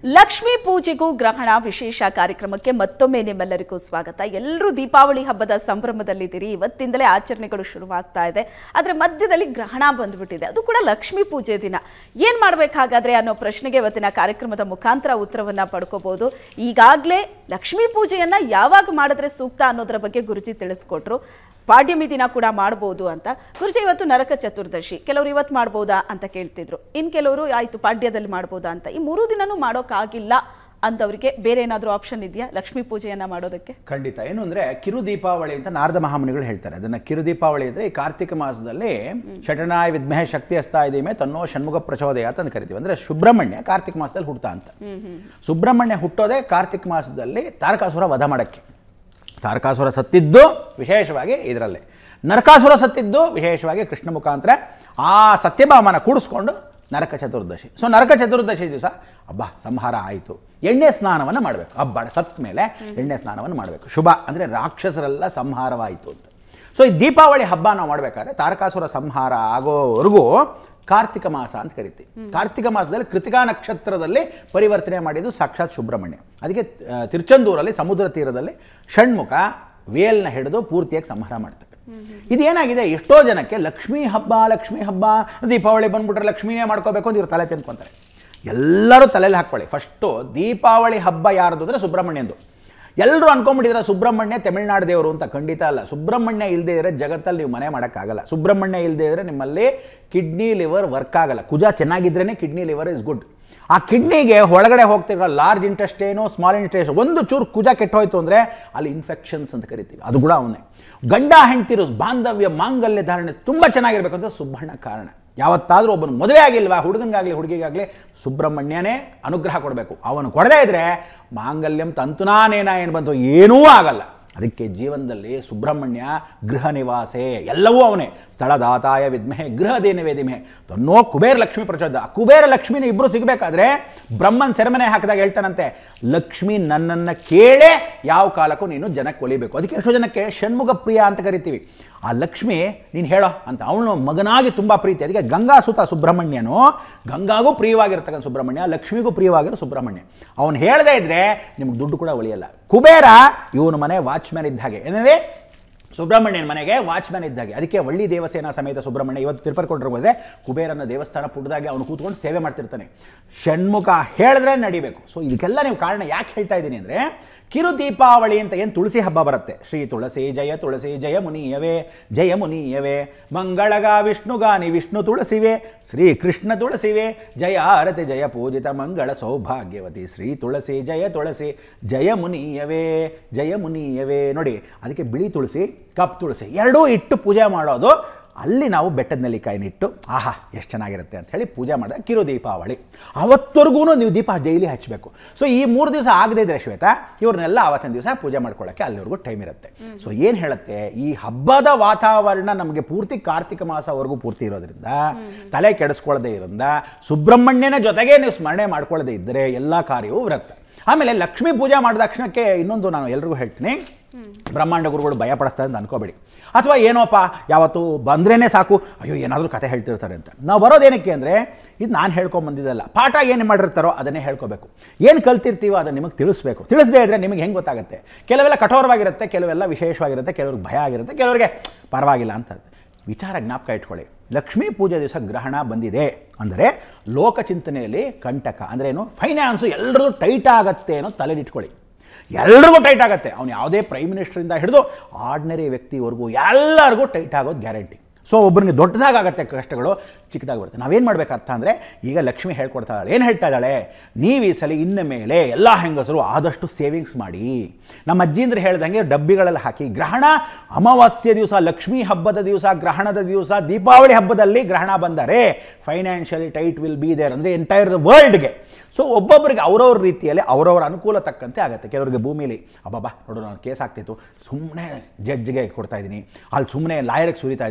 ಲಕ್ಷ್ಮೀ ಪೂಜೆಗೂ ಗ್ರಹಣ ವಿಶೇಷ ಕಾರ್ಯಕ್ರಮಕ್ಕೆ ಮತ್ತೊಮ್ಮೆ ನಿಮ್ಮೆಲ್ಲರಿಗೂ ಸ್ವಾಗತ ಎಲ್ಲರೂ ದೀಪಾವಳಿ ಹಬ್ಬದ ಸಂಭ್ರಮದಲ್ಲಿದ್ದೀರಿ ಇವತ್ತಿಂದಲೇ ಆಚರಣೆಗಳು ಶುರುವಾಗ್ತಾ ಇದೆ ಆದರೆ ಮಧ್ಯದಲ್ಲಿ ಗ್ರಹಣ ಬಂದ್ಬಿಟ್ಟಿದೆ ಅದು ಕೂಡ ಲಕ್ಷ್ಮೀ ಪೂಜೆ ದಿನ ಏನು ಮಾಡಬೇಕಾಗಾದ್ರೆ ಅನ್ನೋ ಪ್ರಶ್ನೆಗೆ ಇವತ್ತಿನ ಕಾರ್ಯಕ್ರಮದ ಮುಖಾಂತರ ಉತ್ತರವನ್ನ ಪಡ್ಕೋಬಹುದು ಈಗಾಗಲೇ ಲಕ್ಷ್ಮೀ ಪೂಜೆಯನ್ನ ಯಾವಾಗ ಮಾಡಿದ್ರೆ ಸೂಕ್ತ ಅನ್ನೋದರ ಬಗ್ಗೆ ಗುರುಜಿ ತಿಳಿಸ್ಕೊಟ್ರು ಪಾಡ್ಯಮಿ ದಿನ ಕೂಡ ಮಾಡ್ಬೋದು ಅಂತ ಗುರುಜಿ ಇವತ್ತು ನರಕ ಚತುರ್ದಶಿ ಕೆಲವರು ಇವತ್ತು ಮಾಡ್ಬೋದಾ ಅಂತ ಕೇಳ್ತಿದ್ರು ಇನ್ನು ಕೆಲವರು ಆಯ್ತು ಪಾಡ್ಯದಲ್ಲಿ ಮಾಡ್ಬೋದಾ ಅಂತ ಈ ಮೂರು ದಿನನೂ ಮಾಡೋಕ್ಕಾಗಿಲ್ಲ ಅಂದವರಿಗೆ ಬೇರೆ ಏನಾದರೂ ಆಪ್ಷನ್ ಇದೆಯಾ ಲಕ್ಷ್ಮೀ ಪೂಜೆಯನ್ನ ಮಾಡೋದಕ್ಕೆ ಖಂಡಿತ ಏನು ಅಂದ್ರೆ ಕಿರು ದೀಪಾವಳಿ ಅಂತ ನಾರದ ಮಹಾಮುನಿಗಳು ಹೇಳ್ತಾರೆ ಅದನ್ನ ಕಿರು ದೀಪಾವಳಿ ಅಂದ್ರೆ ಈ ಕಾರ್ತಿಕ ಮಾಸದಲ್ಲಿ ಶಟನಾಯ ವಿದ್ಮಹೆ ಶಕ್ತಿ ಹಸ್ತಾ ಇದೀಮೆ ತನ್ನೋ ಷಣ್ಮುಖ ಪ್ರಚೋದಯ ಅಂತ ಕರಿತೀವಿ ಅಂದ್ರೆ ಸುಬ್ರಹ್ಮಣ್ಯ ಕಾರ್ತಿಕ ಮಾಸದಲ್ಲಿ ಹುಟ್ಟುತ್ತಾ ಅಂತ ಸುಬ್ರಹ್ಮಣ್ಯ ಹುಟ್ಟೋದೇ ಕಾರ್ತಿಕ ಮಾಸದಲ್ಲಿ ತಾರಕಾಸುರ ವಧ ಮಾಡಕ್ಕೆ ತಾರಕಾಸುರ ಸತ್ತಿದ್ದು ವಿಶೇಷವಾಗಿ ಇದರಲ್ಲೇ ನರಕಾಸುರ ಸತ್ತಿದ್ದು ವಿಶೇಷವಾಗಿ ಕೃಷ್ಣ ಮುಖಾಂತರ ಆ ಸತ್ಯಭಾಮನ ಕೂಡಿಸ್ಕೊಂಡು ನರಕ ಚತುರ್ದಶಿ ಸೊ ನರಕ ಚತುರ್ದಶಿ ದಿವಸ ಹಬ್ಬ ಸಂಹಾರ ಆಯಿತು ಎಣ್ಣೆ ಸ್ನಾನವನ್ನು ಮಾಡಬೇಕು ಹಬ್ಬ ಸತ್ ಮೇಲೆ ಎಣ್ಣೆ ಸ್ನಾನವನ್ನು ಮಾಡಬೇಕು ಶುಭ ಅಂದರೆ ರಾಕ್ಷಸರೆಲ್ಲ ಸಂಹಾರವಾಯಿತು ಅಂತ ಸೊ ಈ ದೀಪಾವಳಿ ಹಬ್ಬ ನಾವು ಮಾಡಬೇಕಾದ್ರೆ ತಾರಕಾಸುರ ಸಂಹಾರ ಆಗೋವರೆಗೂ ಕಾರ್ತಿಕ ಮಾಸ ಅಂತ ಕರಿತೀವಿ ಕಾರ್ತಿಕ ಮಾಸದಲ್ಲಿ ಕೃತಿಕಾ ನಕ್ಷತ್ರದಲ್ಲಿ ಪರಿವರ್ತನೆ ಮಾಡಿದ್ದು ಸಾಕ್ಷಾತ್ ಸುಬ್ರಹ್ಮಣ್ಯ ಅದಕ್ಕೆ ಆ, ತಿರುಚಂದೂರಲ್ಲಿ ಸಮುದ್ರ ತೀರದಲ್ಲಿ ಷಣ್ಮುಖ ವೇಲ್ನ ಹಿಡಿದು ಪೂರ್ತಿಯಾಗಿ ಸಂಹಾರ ಮಾಡ್ತಕ್ಕ ಇದೇನಾಗಿದೆ ಎಷ್ಟೋ ಜನಕ್ಕೆ ಲಕ್ಷ್ಮೀ ಹಬ್ಬ ಲಕ್ಷ್ಮೀ ಹಬ್ಬ ದೀಪಾವಳಿ ಬಂದ್ಬಿಟ್ರೆ ಲಕ್ಷ್ಮೀನೇ ಮಾಡ್ಕೋಬೇಕು ಅಂತ ಇವ್ರು ತಲೆ ತಿನ್ಕೊಂತಾರೆ ಎಲ್ಲರೂ ತಲೆಯಲ್ಲಿ ಹಾಕ್ಕೊಳ್ಳಿ ಫಸ್ಟು ದೀಪಾವಳಿ ಹಬ್ಬ ಯಾರ್ದು ಅಂದರೆ ಸುಬ್ರಹ್ಮಣ್ಯಂದು ಎಲ್ಲರೂ ಅನ್ಕೊಂಡ್ಬಿಟ್ಟಿದ್ರೆ ಸುಬ್ರಹ್ಮಣ್ಯ ತಮಿಳ್ನಾಡು ದೇವರು ಅಂತ ಖಂಡಿತ ಅಲ್ಲ ಸುಬ್ರಹ್ಮಣ್ಯ ಇಲ್ಲದೆ ಇದ್ರೆ ಜಗತ್ತಲ್ಲಿ ನೀವು ಮನೆ ಮಾಡೋಕ್ಕಾಗಲ್ಲ ಸುಬ್ರಹ್ಮಣ್ಯ ಇಲ್ಲದೆ ಇದ್ರೆ ನಿಮ್ಮಲ್ಲಿ ಕಿಡ್ನಿ ಲಿವರ್ ವರ್ಕ್ ಆಗಲ್ಲ ಕುಜ ಚೆನ್ನಾಗಿದ್ರೇ ಕಿಡ್ನಿ ಲಿವರ್ ಇಸ್ ಗುಡ್ ಆ ಕಿಡ್ನಿಗೆ ಒಳಗಡೆ ಹೋಗ್ತಿರೋ ಲಾರ್ಜ್ ಇಂಟೆಸ್ಟೇನು ಸ್ಮಾಲ್ ಇಂಟೆಸ್ಟ್ ಒಂದು ಚೂರು ಕುಜ ಕೆಟ್ಟೋಯ್ತು ಅಂದರೆ ಅಲ್ಲಿ ಇನ್ಫೆಕ್ಷನ್ಸ್ ಅಂತ ಕರಿತೀವಿ ಅದು ಕೂಡ ಅವನೇ ಗಂಡ ಹೆಂಡ್ತಿರು ಬಾಂಧವ್ಯ ಮಾಂಗಲ್ಯ ಧಾರಣೆ ತುಂಬ ಚೆನ್ನಾಗಿರ್ಬೇಕು ಅಂತ ಸುಬ್ಬಣ್ಣ ಕಾರಣ ಯಾವತ್ತಾದರೂ ಒಬ್ಬನು ಮದುವೆ ಆಗಿಲ್ವಾ ಹುಡುಗನಿಗಾಗಲಿ ಹುಡುಗಿಗಾಗಲಿ ಸುಬ್ರಹ್ಮಣ್ಯನೇ ಅನುಗ್ರಹ ಕೊಡಬೇಕು ಅವನು ಕೊಡದೇ ಇದ್ರೆ ಮಾಂಗಲ್ಯಂ ತಂತುನಾನೇನ ಏನು ಬಂತು ಏನೂ ಆಗಲ್ಲ ಅದಕ್ಕೆ ಜೀವನದಲ್ಲಿ ಸುಬ್ರಹ್ಮಣ್ಯ ಗೃಹ ನಿವಾಸೆ ಎಲ್ಲವೂ ಅವನೇ ಸ್ಥಳದಾತಾಯ ವಿದ್ಮಹೆ ಗೃಹದೇನವೇ ದಿಮೆ ತನ್ನೋ ಕುಬೇರ ಲಕ್ಷ್ಮಿ ಪ್ರಚೋದ ಆ ಕುಬೇರ ಲಕ್ಷ್ಮಿನ ಇಬ್ಬರು ಸಿಗಬೇಕಾದ್ರೆ ಬ್ರಹ್ಮನ್ ಸೆರೆಮನೆ ಹಾಕಿದಾಗ ಹೇಳ್ತಾನಂತೆ ಲಕ್ಷ್ಮಿ ನನ್ನನ್ನು ಕೇಳೇ ಯಾವ ಕಾಲಕ್ಕೂ ನೀನು ಜನಕ್ಕೆ ಒಲಿಬೇಕು ಅದಕ್ಕೆ ಎಷ್ಟೋ ಜನಕ್ಕೆ ಷಣ್ಮುಖ ಪ್ರಿಯ ಅಂತ ಕರಿತೀವಿ ಆ ಲಕ್ಷ್ಮಿ ನೀನು ಹೇಳೋ ಅಂತ ಅವನು ಮಗನಾಗಿ ತುಂಬ ಪ್ರೀತಿ ಅದಕ್ಕೆ ಗಂಗಾಸುತ ಸುಬ್ರಹ್ಮಣ್ಯನು ಗಂಗಾಗೂ ಪ್ರಿಯವಾಗಿರ್ತಕ್ಕಂಥ ಸುಬ್ರಹ್ಮಣ್ಯ ಲಕ್ಷ್ಮಿಗೂ ಪ್ರಿಯವಾಗಿರೋ ಸುಬ್ರಹ್ಮಣ್ಯ ಅವನು ಹೇಳದೇ ಇದ್ರೆ ನಿಮ್ಗೆ ದುಡ್ಡು ಕೂಡ ಉಳಿಯಲ್ಲ ಕುಬೇರ ಇವನು ಮನೆ ವಾಚ್ಮ್ಯಾನ್ ಇದ್ದ ಹಾಗೆ ಏನಂದರೆ ಸುಬ್ರಹ್ಮಣ್ಯನ ಮನೆಗೆ ವಾಚ್ಮ್ಯಾನ್ ಇದ್ದಾಗೆ ಅದಕ್ಕೆ ಒಳ್ಳಿ ದೇವಸೇನಾ ಸಮೇತ ಸುಬ್ರಹ್ಮಣ್ಯ ಇವತ್ತು ತಿರುಪತಿ ಹೋದರೆ ಕುಬೇರನ ದೇವಸ್ಥಾನ ಪುಟ್ಟದಾಗೆ ಅವನು ಕೂತ್ಕೊಂಡು ಸೇವೆ ಮಾಡ್ತಿರ್ತಾನೆ ಷಣ್ಮುಖ ಹೇಳಿದ್ರೆ ನಡಿಬೇಕು ಸೊ ಇದಕ್ಕೆಲ್ಲ ನೀವು ಕಾರಣ ಯಾಕೆ ಹೇಳ್ತಾ ಇದ್ದೀನಿ ಅಂದರೆ ಕಿರು ದೀಪಾವಳಿ ಅಂತ ಏನು ತುಳಸಿ ಹಬ್ಬ ಬರುತ್ತೆ ಶ್ರೀ ತುಳಸಿ ಜಯ ತುಳಸಿ ಜಯ ಮುನಿಯವೇ ಜಯ ಮುನಿಯವೇ ಮಂಗಳಗ ವಿಷ್ಣುಗಾನಿ ವಿಷ್ಣು ತುಳಸಿವೆ ಶ್ರೀ ಕೃಷ್ಣ ತುಳಸಿವೆ ಜಯ ಆರತಿ ಜಯ ಪೂಜಿತ ಮಂಗಳ ಸೌಭಾಗ್ಯವತಿ ಶ್ರೀ ತುಳಸಿ ಜಯ ತುಳಸಿ ಜಯ ಮುನಿಯವೇ ಜಯ ಮುನಿಯವೇ ನೋಡಿ ಅದಕ್ಕೆ ಬಿಳಿ ತುಳಸಿ ಕಪ್ ತುಳಸಿ ಎರಡೂ ಇಟ್ಟು ಪೂಜೆ ಮಾಡೋದು ಅಲ್ಲಿ ನಾವು ಬೆಟ್ಟದ ನೆಲ್ಲಿಕಾಯಿನ ಇಟ್ಟು ಆಹಾ ಎಷ್ಟು ಚೆನ್ನಾಗಿರುತ್ತೆ ಅಂತ ಹೇಳಿ ಪೂಜೆ ಮಾಡಿದ ಕಿರು ದೀಪಾವಳಿ ಅವತ್ತವರೆಗೂ ನೀವು ದೀಪ ಡೈಲಿ ಹಚ್ಚಬೇಕು ಸೊ ಈ ಮೂರು ದಿವಸ ಆಗದೇ ಇದ್ರೆ ಶ್ವೇತಾ ಇವ್ರನ್ನೆಲ್ಲ ಅವತ್ತಿನ ದಿವಸ ಪೂಜೆ ಮಾಡ್ಕೊಳ್ಳೋಕ್ಕೆ ಅಲ್ಲಿವರೆಗೂ ಟೈಮ್ ಇರುತ್ತೆ ಸೊ ಏನು ಹೇಳುತ್ತೆ ಈ ಹಬ್ಬದ ವಾತಾವರಣ ನಮಗೆ ಪೂರ್ತಿ ಕಾರ್ತಿಕ ಮಾಸವರೆಗೂ ಪೂರ್ತಿ ಇರೋದ್ರಿಂದ ತಲೆ ಕೆಡಿಸ್ಕೊಳ್ಳದೆ ಇರೋದ್ರಿಂದ ಸುಬ್ರಹ್ಮಣ್ಯನ ಜೊತೆಗೆ ನೀವು ಸ್ಮರಣೆ ಮಾಡ್ಕೊಳ್ಳದೆ ಇದ್ದರೆ ಎಲ್ಲ ಕಾರ್ಯವೂ ಬರುತ್ತೆ ಆಮೇಲೆ ಲಕ್ಷ್ಮೀ ಪೂಜೆ ಮಾಡಿದ ತಕ್ಷಣಕ್ಕೆ ಇನ್ನೊಂದು ನಾನು ಎಲ್ರಿಗೂ ಹೇಳ್ತೀನಿ ಬ್ರಹ್ಮಾಂಡ ಗುರುಗಳು ಭಯ ಪಡಿಸ್ತಾರೆ ಅಂತ ಅನ್ಕೋಬೇಡಿ ಅಥವಾ ಏನೋಪ್ಪ ಯಾವತ್ತು ಬಂದ್ರೇ ಸಾಕು ಅಯ್ಯೋ ಏನಾದರೂ ಕತೆ ಹೇಳ್ತಿರ್ತಾರೆ ಅಂತ ನಾವು ಬರೋದೇನಕ್ಕೆ ಅಂದರೆ ಇದು ನಾನು ಹೇಳ್ಕೊಂಡು ಬಂದಿದ್ದಲ್ಲ ಪಾಠ ಏನು ಮಾಡಿರ್ತಾರೋ ಅದನ್ನೇ ಹೇಳ್ಕೋಬೇಕು ಏನು ಕಲ್ತಿರ್ತೀವೋ ಅದನ್ನು ನಿಮಗೆ ತಿಳಿಸ್ಬೇಕು ತಿಳಿಸದೇ ಇದ್ದರೆ ನಿಮಗೆ ಹೆಂಗೆ ಗೊತ್ತಾಗುತ್ತೆ ಕೆಲವೆಲ್ಲ ಕಠೋರವಾಗಿರುತ್ತೆ ಕೆಲವೆಲ್ಲ ವಿಶೇಷವಾಗಿರುತ್ತೆ ಕೆಲವ್ರಿಗೆ ಭಯ ಆಗಿರುತ್ತೆ ಕೆಲವರಿಗೆ ಪರವಾಗಿಲ್ಲ ಅಂತ ವಿಚಾರ ಜ್ಞಾಪಕ ಇಟ್ಕೊಳ್ಳಿ ಲಕ್ಷ್ಮೀ ಪೂಜೆ ದಿವಸ ಗ್ರಹಣ ಬಂದಿದೆ ಅಂದರೆ ಲೋಕ ಚಿಂತನೆಯಲ್ಲಿ ಕಂಟಕ ಅಂದ್ರೆ ಏನು ಫೈನಾನ್ಸು ಎಲ್ಲರಿಗೂ ಟೈಟ್ ಆಗತ್ತೆ ಅನ್ನೋ ತಲೆಲಿಟ್ಕೊಳ್ಳಿ ಎಲ್ರಿಗೂ ಟೈಟ್ ಆಗುತ್ತೆ ಅವನು ಯಾವುದೇ ಪ್ರೈಮ್ ಮಿನಿಸ್ಟರಿಂದ ಹಿಡಿದು ಆರ್ಡಿನರಿ ವ್ಯಕ್ತಿವರೆಗೂ ಎಲ್ಲರಿಗೂ ಟೈಟ್ ಆಗೋದು ಗ್ಯಾರಂಟಿ ಸೊ ಒಬ್ಬನಿಗೆ ದೊಡ್ಡದಾಗತ್ತೆ ಕಷ್ಟಗಳು ಚಿಕ್ಕದಾಗಿ ಬರುತ್ತೆ ನಾವೇನು ಮಾಡ್ಬೇಕು ಅರ್ಥ ಅಂದರೆ ಈಗ ಲಕ್ಷ್ಮಿ ಹೇಳ್ಕೊಡ್ತಾ ಇದ್ದಾಳೆ ಏನು ಹೇಳ್ತಾ ಇದ್ದಾಳೆ ನೀವು ಈ ಸಲ ಇನ್ನ ಮೇಲೆ ಎಲ್ಲ ಹೆಂಗಸರು ಆದಷ್ಟು ಸೇವಿಂಗ್ಸ್ ಮಾಡಿ ನಮ್ಮ ಅಜ್ಜಿಂದ್ರೆ ಹೇಳ್ದಂಗೆ ಡಬ್ಬಿಗಳಲ್ಲಿ ಹಾಕಿ ಗ್ರಹಣ ಅಮಾವಾಸ್ಯೆ ದಿವಸ ಲಕ್ಷ್ಮೀ ಹಬ್ಬದ ದಿವಸ ಗ್ರಹಣದ ದಿವಸ ದೀಪಾವಳಿ ಹಬ್ಬದಲ್ಲಿ ಗ್ರಹಣ ಬಂದರೆ financially tight will be there ಅಂದರೆ ಎಂಟೈರ್ ವರ್ಲ್ಡ್ಗೆ ಸೊ ಒಬ್ಬೊಬ್ಬರಿಗೆ ಅವ್ರವ್ರ ರೀತಿಯಲ್ಲಿ ಅವರವರ ಅನುಕೂಲ ತಕ್ಕಂತೆ ಆಗುತ್ತೆ ಕೆಲವರಿಗೆ ಭೂಮಿಲಿ ಅಬ್ಬಬ್ಬಾ ನೋಡು ನಾನು ಕೇಸ್ ಆಗ್ತಿತ್ತು ಸುಮ್ಮನೆ ಜಡ್ಜ್ಗೆ ಕೊಡ್ತಾ ಇದ್ದೀನಿ ಅಲ್ಲಿ ಸುಮ್ಮನೆ ಲಾಯರ್ಗೆ ಸುರಿತಾ ಇದ್ದೀನಿ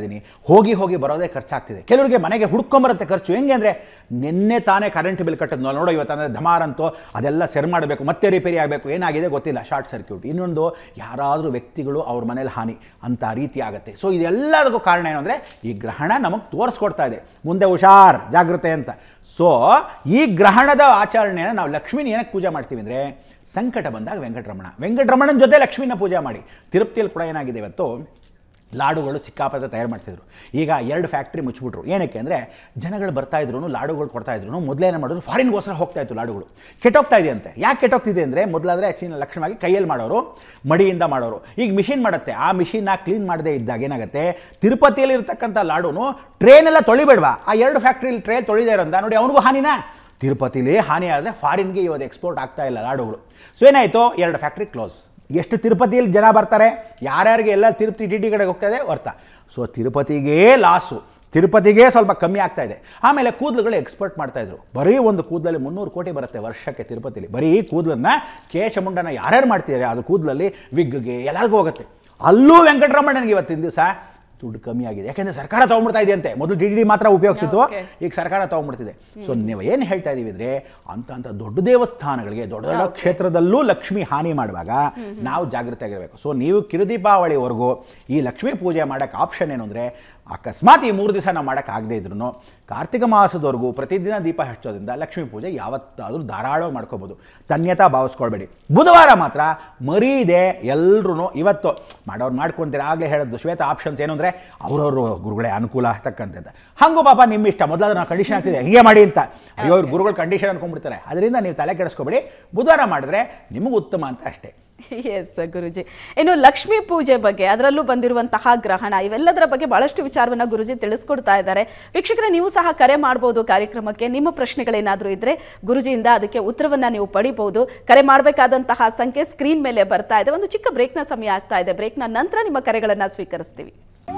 ಹೋಗಿ ಹೋಗಿ ಬರೋದೇ ಖರ್ಚಾಗ್ತಿದೆ ಕೆಲವರಿಗೆ ಮನೆಗೆ ಹುಡ್ಕೊಂಬರುತ್ತೆ ಖರ್ಚು ಹೆಂಗೆ ಅಂದರೆ ನಿನ್ನೆ ತಾನೇ ಕರೆಂಟ್ ಬಿಲ್ ಕಟ್ಟೋದು ನೋಡೋ ಇವತ್ತು ಅಂದರೆ ಧಮಾರಂತೋ ಅದೆಲ್ಲ ಸೆರ್ ಮಾಡಬೇಕು ಮತ್ತೆ ರಿಪೇರಿ ಆಗಬೇಕು ಏನಾಗಿದೆ ಗೊತ್ತಿಲ್ಲ ಶಾರ್ಟ್ ಸರ್ಕ್ಯೂಟ್ ಇನ್ನೊಂದು ಯಾರಾದರೂ ವ್ಯಕ್ತಿಗಳು ಅವ್ರ ಮನೇಲಿ ಹಾನಿ ಅಂತ ರೀತಿ ಆಗುತ್ತೆ ಸೊ ಇದೆಲ್ಲದಕ್ಕೂ ಕಾರಣ ಏನು ಅಂದರೆ ಈ ಗ್ರಹಣ ನಮಗೆ ತೋರಿಸ್ಕೊಡ್ತಾ ಇದೆ ಮುಂದೆ ಹುಷಾರ್ ಜಾಗ್ರತೆ ಅಂತ ಸೊ ಈ ಗ್ರಹಣದ ಆಚರಣೆಯನ್ನು ನಾವು ಲಕ್ಷ್ಮೀನ ಏನಕ್ಕೆ ಪೂಜೆ ಮಾಡ್ತೀವಿ ಅಂದರೆ ಸಂಕಟ ಬಂದಾಗ ವೆಂಕಟರಮಣ ವೆಂಕಟರಮಣನ ಜೊತೆ ಲಕ್ಷ್ಮಿನ ಪೂಜೆ ಮಾಡಿ ತಿರುಪತಿಯಲ್ಲಿ ಕೂಡ ಏನಾಗಿದೆ ಇವತ್ತು ಲಾಡುಗಳು ಸಿಕ್ಕಾಪಟ್ಟೆ ತಯಾರು ಮಾಡ್ತಿದ್ರು ಈಗ ಎರಡು ಫ್ಯಾಕ್ಟ್ರಿ ಮುಚ್ಚಿಬಿಟ್ರು ಏನಕ್ಕೆ ಅಂದರೆ ಜನಗಳು ಬರ್ತಾ ಇದ್ರು ಲಾಡುಗಳು ಕೊಡ್ತಾ ಇದ್ರು ಮೊದಲೇನು ಮಾಡಿದ್ರು ಫಾರಿನ್ಗೋಸ್ಕರ ಹೋಗ್ತಾ ಇತ್ತು ಲಾಡುಗಳು ಕೆಟ್ಟೋಗ್ತಾ ಇದೆ ಅಂತೆ ಯಾಕೆ ಕೆಟ್ಟೋಗ್ತಿದೆ ಅಂದರೆ ಮೊದಲಾದರೆ ಚೀನ ಲಕ್ಷಣವಾಗಿ ಕೈಯಲ್ಲಿ ಮಾಡೋರು ಮಡಿಯಿಂದ ಮಾಡೋರು ಈಗ ಮಿಷಿನ್ ಮಾಡುತ್ತೆ ಆ ಮಿಷಿನ್ನ ಕ್ಲೀನ್ ಮಾಡದೇ ಇದ್ದಾಗ ಏನಾಗುತ್ತೆ ತಿರುಪತಿಯಲ್ಲಿ ಇರ್ತಕ್ಕಂಥ ಲಾಡುನು ಟ್ರೇನೆಲ್ಲ ತೊಳಿಬೇಡ್ವಾ ಆ ಎರಡು ಫ್ಯಾಕ್ಟ್ರಿಲಿ ಟ್ರೇ ತೊಳಿದೇ ಇರೋಂದ ನೋಡಿ ಅವನಿಗೂ ಹಾನಿನಾ ತಿರುಪತಿಲಿ ಹಾನಿ ಆದರೆ ಫಾರಿನ್ಗೆ ಇವತ್ತು ಎಕ್ಸ್ಪೋರ್ಟ್ ಆಗ್ತಾ ಇಲ್ಲ ಲಾಡುಗಳು ಸೊ ಏನಾಯಿತು ಎರಡು ಫ್ಯಾಕ್ಟ್ರಿ ಕ್ಲೋಸ್ ಎಷ್ಟು ತಿರುಪತಿಯಲ್ಲಿ ಜನ ಬರ್ತಾರೆ ಯಾರ್ಯಾರಿಗೆ ಎಲ್ಲ ತಿರುಪತಿ ಟಿ ಟಿ ಕಡೆಗೆ ಹೋಗ್ತಾ ಇದೆ ವರ್ತ ಸೊ ತಿರುಪತಿಗೆ ಲಾಸು ತಿರುಪತಿಗೆ ಸ್ವಲ್ಪ ಕಮ್ಮಿ ಆಗ್ತಾ ಇದೆ ಆಮೇಲೆ ಕೂದಲುಗಳು ಎಕ್ಸ್ಪೋರ್ಟ್ ಮಾಡ್ತಾ ಇದ್ರು ಬರೀ ಒಂದು ಕೂದಲಲ್ಲಿ ಮುನ್ನೂರು ಕೋಟಿ ಬರುತ್ತೆ ವರ್ಷಕ್ಕೆ ತಿರುಪತಿಲಿ ಬರೀ ಕೂದಲನ್ನ ಕೇಶಮುಂಡನ ಯಾರ್ಯಾರು ಮಾಡ್ತಿದ್ದಾರೆ ಅದು ಕೂದಲಲ್ಲಿ ವಿಗ್ಗೆ ಎಲ್ಲರಿಗೂ ಹೋಗುತ್ತೆ ಅಲ್ಲೂ ವೆಂಕಟರಮಣನಿಗೆ ಇವತ್ತಿನ ದಿವಸ ದುಡ್ಡು ಕಮ್ಮಿ ಆಗಿದೆ ಯಾಕೆಂದ್ರೆ ಸರ್ಕಾರ ತೊಗೊಂಡ್ಬಿಡ್ತಾ ಇದೆಯಂತೆ ಮೊದಲು ಡಿ ಡಿ ಮಾತ್ರ ಉಪಯೋಗಿಸ್ತಿತ್ತು Okay. ಈಗ ಸರ್ಕಾರ ತೊಗೊಂಡ್ಬಿಡ್ತಿದೆ ಸೊ ನೀವು ಏನು ಹೇಳ್ತಾ ಇದೀವಿ ಅಂದರೆ ಅಂತ ಅಂತ ದೊಡ್ಡ ದೇವಸ್ಥಾನಗಳಿಗೆ ದೊಡ್ಡ ದೊಡ್ಡ ಕ್ಷೇತ್ರದಲ್ಲೂ ಲಕ್ಷ್ಮಿ ಹಾನಿ ಮಾಡುವಾಗ ನಾವು ಜಾಗೃತಿ ಆಗಿರಬೇಕು ಸೊ ನೀವು ಕಿರುದೀಪಾವಳಿವರೆಗೂ ಈ ಲಕ್ಷ್ಮೀ ಪೂಜೆ ಮಾಡೋಕ್ಕೆ ಆಪ್ಷನ್ ಏನು ಅಂದರೆ ಅಕಸ್ಮಾತ್ ಈ ಮೂರು ದಿವಸ ನಾವು ಮಾಡೋಕ್ಕೆ ಆಗದೇ ಇದ್ರು ಕಾರ್ತಿಕ ಮಾಸದವರೆಗೂ ಪ್ರತಿದಿನ ದೀಪ ಹಚ್ಚೋದ್ರಿಂದ ಲಕ್ಷ್ಮೀ ಪೂಜೆ ಯಾವತ್ತಾದರೂ ಧಾರಾಳವಾಗಿ ಮಾಡ್ಕೋಬೋದು ಧನ್ಯತಾ ಭಾವಿಸ್ಕೊಳ್ಬೇಡಿ ಬುಧವಾರ ಮಾತ್ರ ಮರೀದೆ ಎಲ್ಲರೂ ಇವತ್ತು ಮಾಡೋರು ಮಾಡ್ಕೊಂತೀರ ಆಗಲೇ ಹೇಳೋದು ಶ್ವೇತ ಆಪ್ಷನ್ಸ್ ಏನು ಅಂದರೆ ಅವ್ರವ್ರ ಗುರುಗಳೇ ಅನುಕೂಲ ಆಗ್ತಕ್ಕಂಥದ್ದು ಹಂಗೂ ಪಾಪ ನಿಮ್ಮ ಇಷ್ಟ ಮೊದಲಾದ್ರೆ ನಾವು ಕಂಡೀಷನ್ ಆಗ್ತಿದೆ ಹೀಗೆ ಮಾಡಿ ಅಂತ ಅಯ್ಯೋ ಇವ್ರು ಗುರುಗಳು ಕಂಡೀಷನ್ ಅನ್ಕೊಂಡ್ಬಿಡ್ತಾರೆ ಅದರಿಂದ ನೀವು ತಲೆ ಕೆಡಿಸ್ಕೊಬೇಡಿ ಬುಧವಾರ ಮಾಡಿದ್ರೆ ನಿಮಗೆ ಉತ್ತಮ ಅಂತ ಅಷ್ಟೇ ಎಸ್ ಗುರುಜಿ ಇನ್ನು ಲಕ್ಷ್ಮೀ ಪೂಜೆ ಬಗ್ಗೆ ಅದರಲ್ಲೂ ಬಂದಿರುವಂತಹ ಗ್ರಹಣ ಇವೆಲ್ಲದರ ಬಗ್ಗೆ ಬಹಳಷ್ಟು ವಿಚಾರವನ್ನ ಗುರುಜಿ ತಿಳಿಸ್ಕೊಡ್ತಾ ಇದ್ದಾರೆ ವೀಕ್ಷಕರೇ ನೀವು ಸಹ ಕರೆ ಮಾಡಬಹುದು ಕಾರ್ಯಕ್ರಮಕ್ಕೆ ನಿಮ್ಮ ಪ್ರಶ್ನೆಗಳೇನಾದರೂ ಇದ್ರೆ ಗುರುಜಿಯಿಂದ ಅದಕ್ಕೆ ಉತ್ತರವನ್ನ ನೀವು ಪಡಿಬಹುದು ಕರೆ ಮಾಡಬೇಕಾದಂತಹ ಸಂಖ್ಯೆ ಸ್ಕ್ರೀನ್ ಮೇಲೆ ಬರ್ತಾ ಇದೆ ಒಂದು ಚಿಕ್ಕ ಬ್ರೇಕ್ನ ಸಮಯ ಆಗ್ತಾ ಇದೆ ಬ್ರೇಕ್ನ ನಂತರ ನಿಮ್ಮ ಕರೆಗಳನ್ನ ಸ್ವೀಕರಿಸ್ತೀವಿ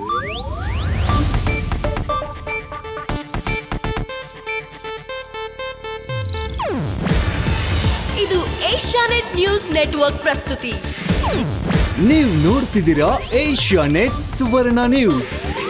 ಇದು ಏಷ್ಯಾನೆಟ್ ನ್ಯೂಸ್ ನೆಟ್ವರ್ಕ್ ಪ್ರಸ್ತುತಿ ನೀವು ನೋಡ್ತಿದ್ದೀರಾ ಏಷ್ಯಾ ನೆಟ್ ಸುವರ್ಣ ನ್ಯೂಸ್